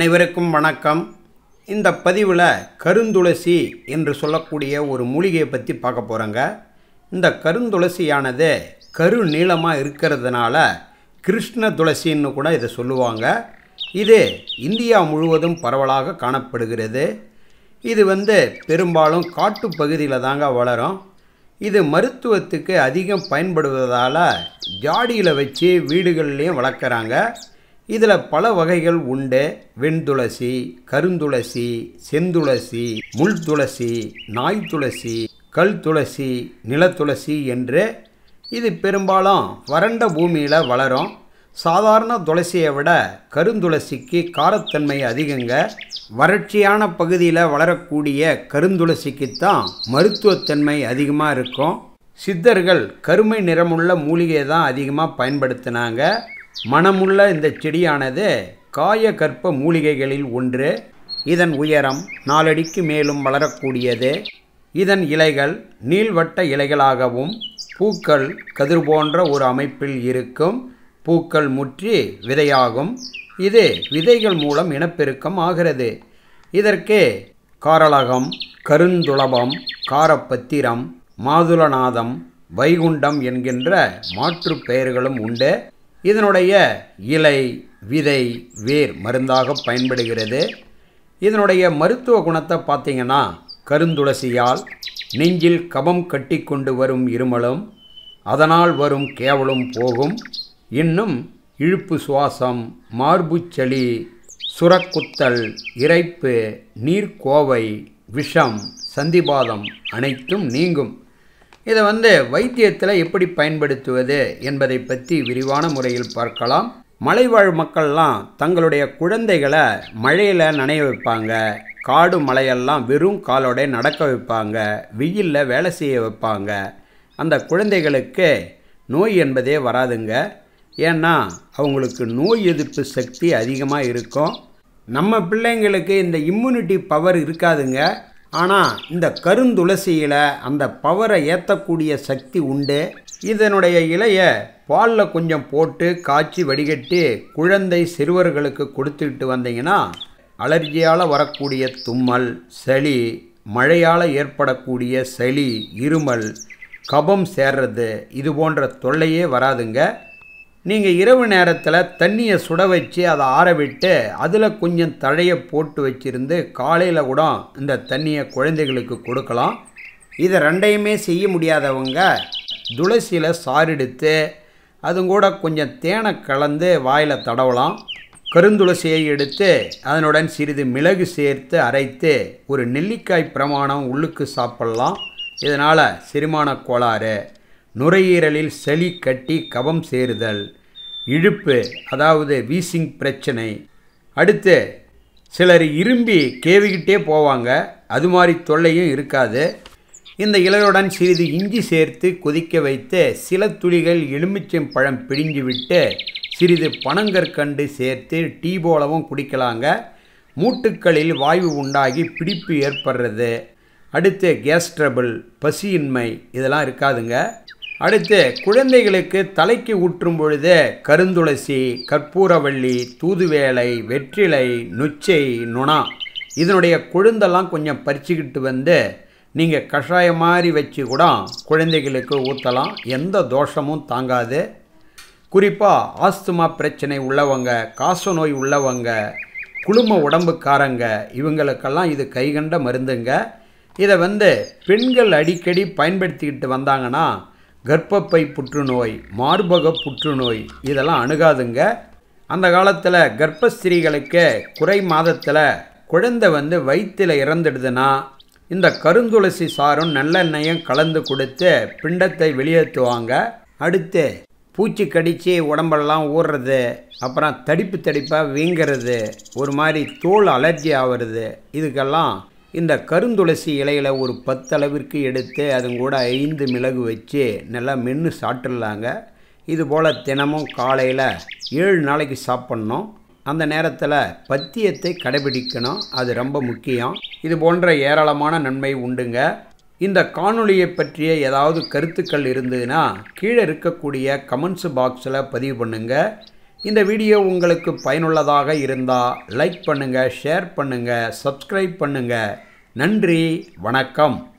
அனைவருக்கும் வணக்கம் இந்த பதிவில் கருந்துளசி என்று சொல்லக்கூடிய ஒரு மூலிகையை பற்றி பார்க்க போகிறோங்க இந்த கருந்துளசியானது கரு நீளமாக இருக்கிறதுனால கிருஷ்ண துளசின்னு கூட இதை சொல்லுவாங்க இது இந்தியா முழுவதும் பரவலாக காணப்படுகிறது இது வந்து பெரும்பாலும் காட்டு பகுதியில் தாங்க வளரும் இது மருத்துவத்துக்கு அதிகம் பயன்படுவதால் ஜாடியில் வச்சு வீடுகள்லேயும் வளர்க்குறாங்க இதில் பல வகைகள் உண்டு வெண்துளசி கருந்துளசி செந்துளசி முள் துளசி நாய் துளசி கல் துளசி நிலத்துளசி என்று இது பெரும்பாலும் வறண்ட பூமியில் வளரும் சாதாரண துளசியை விட கருந்துளசிக்கு காரத்தன்மை அதிகங்க வறட்சியான பகுதியில் வளரக்கூடிய கருந்துளசிக்குத்தான் மருத்துவத்தன்மை அதிகமாக இருக்கும் சித்தர்கள் கருமை நிறமுள்ள மூலிகையை தான் அதிகமாக பயன்படுத்தினாங்க மணமுள்ள இந்த செடியானது காயகற்ப மூலிகைகளில் ஒன்று இதன் உயரம் நாலடிக்கு மேலும் வளரக்கூடியது இதன் இலைகள் நீள்வட்ட இலைகளாகவும் பூக்கள் கதிர் போன்ற ஒரு அமைப்பில் இருக்கும் பூக்கள் முற்றி விதையாகும் இது விதைகள் மூலம் இனப்பெருக்கம் ஆகிறது இதற்கு காரளகம் கருந்துளபம் காரப்பத்திரம் மாதுளநாதம் வைகுண்டம் என்கின்ற மாற்றுப் பெயர்களும் உண்டு இதனுடைய இலை விதை வேர் மருந்தாக பயன்படுகிறது இதனுடைய மருத்துவ குணத்தை பார்த்தீங்கன்னா கருந்துளசியால் நெஞ்சில் கபம் கட்டி கொண்டு வரும் இருமலும் அதனால் வரும் கேவலும் போகும் இன்னும் இழுப்பு சுவாசம் மார்புச்சளி சுரக்குத்தல் இறைப்பு நீர்க்கோவை விஷம் சந்திபாதம் அனைத்தும் நீங்கும் இதை வந்து வைத்தியத்தில் எப்படி பயன்படுத்துவது என்பதை பற்றி விரிவான முறையில் பார்க்கலாம் மலைவாழ் மக்கள்லாம் தங்களுடைய குழந்தைகளை மழையில் நனைய வைப்பாங்க காடு மலையெல்லாம் வெறும் காலோட நடக்க வைப்பாங்க வெயிலில் வேலை செய்ய வைப்பாங்க அந்த குழந்தைகளுக்கு நோய் என்பதே வராதுங்க ஏன்னா அவங்களுக்கு நோய் எதிர்ப்பு சக்தி அதிகமாக இருக்கும் நம்ம பிள்ளைங்களுக்கு இந்த இம்யூனிட்டி பவர் இருக்காதுங்க ஆனால் இந்த கருந்துளசியில் அந்த பவரை ஏற்றக்கூடிய சக்தி உண்டு இதனுடைய இலையை பாலில் கொஞ்சம் போட்டு காய்ச்சி வடிகட்டி குழந்தை சிறுவர்களுக்கு கொடுத்துக்கிட்டு வந்தீங்கன்னா அலர்ஜியால் வரக்கூடிய தும்மல் சளி மழையால் ஏற்படக்கூடிய சளி இருமல் கபம் சேர்றது இது போன்ற தொல்லையே வராதுங்க நீங்கள் இரவு நேரத்தில் தண்ணியை சுட வச்சு அதை ஆற விட்டு அதில் கொஞ்சம் தழையை போட்டு வச்சுருந்து காலையில் கூட இந்த தண்ணியை குழந்தைகளுக்கு கொடுக்கலாம் இதை ரெண்டையுமே செய்ய முடியாதவங்க துளசியில் சாரெடுத்து அதுவும் கூட கொஞ்சம் தேனை கலந்து வாயில் தடவலாம் கருந்துளசியை எடுத்து அதனுடன் சிறிது மிளகு சேர்த்து அரைத்து ஒரு நெல்லிக்காய் பிரமாணம் உள்ளுக்கு சாப்பிட்லாம் இதனால் செரிமான கோளாறு நுரையீரலில் சளி கட்டி கபம் சேருதல் இழுப்பு அதாவது வீசிங் பிரச்சனை அடுத்து சிலர் இரும்பி கேவிக்கிட்டே போவாங்க அது மாதிரி தொல்லையும் இருக்காது இந்த இலையுடன் சிறிது இஞ்சி சேர்த்து கொதிக்க வைத்து சில துளிகள் எலுமிச்சம் பழம் பிழிஞ்சு விட்டு சிறிது பனங்கற்கண்டு சேர்த்து டீ போலவும் குடிக்கலாங்க மூட்டுக்களில் வாயு உண்டாகி பிடிப்பு ஏற்படுறது அடுத்து கேஸ் ட்ரபிள் பசியின்மை இதெல்லாம் இருக்காதுங்க அடுத்து குழந்தைகளுக்கு தலைக்கு ஊற்றும் பொழுது கருந்துளசி கற்பூரவள்ளி தூதுவேலை வெற்றிலை நொச்சை நுணா இதனுடைய கொழுந்தெல்லாம் கொஞ்சம் பறிச்சுக்கிட்டு வந்து நீங்கள் கஷாயம் மாதிரி வச்சு கூட குழந்தைகளுக்கு ஊற்றலாம் எந்த தோஷமும் தாங்காது குறிப்பாக ஆஸ்துமா பிரச்சனை உள்ளவங்க காச நோய் உள்ளவங்க குளும உடம்புக்காரங்க இவங்களுக்கெல்லாம் இது கைகண்ட மருந்துங்க இதை வந்து பெண்கள் அடிக்கடி பயன்படுத்திக்கிட்டு வந்தாங்கன்னா கர்ப்பப்பை புற்றுநோய் மார்பக புற்றுநோய் இதெல்லாம் அணுகாதுங்க அந்த காலத்தில் கர்ப்பஸ்திரீகளுக்கு குறை மாதத்தில் குழந்தை வந்து வயிற்றில் இறந்துடுதுன்னா இந்த கருந்துளசி சாரும் நல்லெண்ணெயும் கலந்து கொடுத்து பிண்டத்தை வெளியேற்றுவாங்க அடுத்து பூச்சி கடித்து உடம்பெல்லாம் ஊறுறது அப்புறம் தடிப்பு தடிப்பாக வீங்கிறது ஒரு மாதிரி தோல் அலர்ஜி ஆகிறது இதுக்கெல்லாம் இந்த கருந்துளசி இலையில் ஒரு பத்தளவிற்கு எடுத்து அதுங்க கூட ஐந்து மிளகு வச்சு நல்லா மென்று சாப்பிட்றலாங்க இது போல் தினமும் காலையில் ஏழு நாளைக்கு சாப்பிட்ணும் அந்த நேரத்தில் பத்தியத்தை கடைபிடிக்கணும் அது ரொம்ப முக்கியம் இது போன்ற ஏராளமான நன்மை உண்டுங்க இந்த காணொளியை பற்றிய ஏதாவது கருத்துக்கள் இருந்ததுன்னா கீழே இருக்கக்கூடிய கமெண்ட்ஸ் பாக்ஸில் பதிவு பண்ணுங்கள் இந்த வீடியோ உங்களுக்கு பயனுள்ளதாக இருந்தால் லைக் பண்ணுங்கள் ஷேர் பண்ணுங்கள் சப்ஸ்கிரைப் பண்ணுங்கள் நன்றி வணக்கம்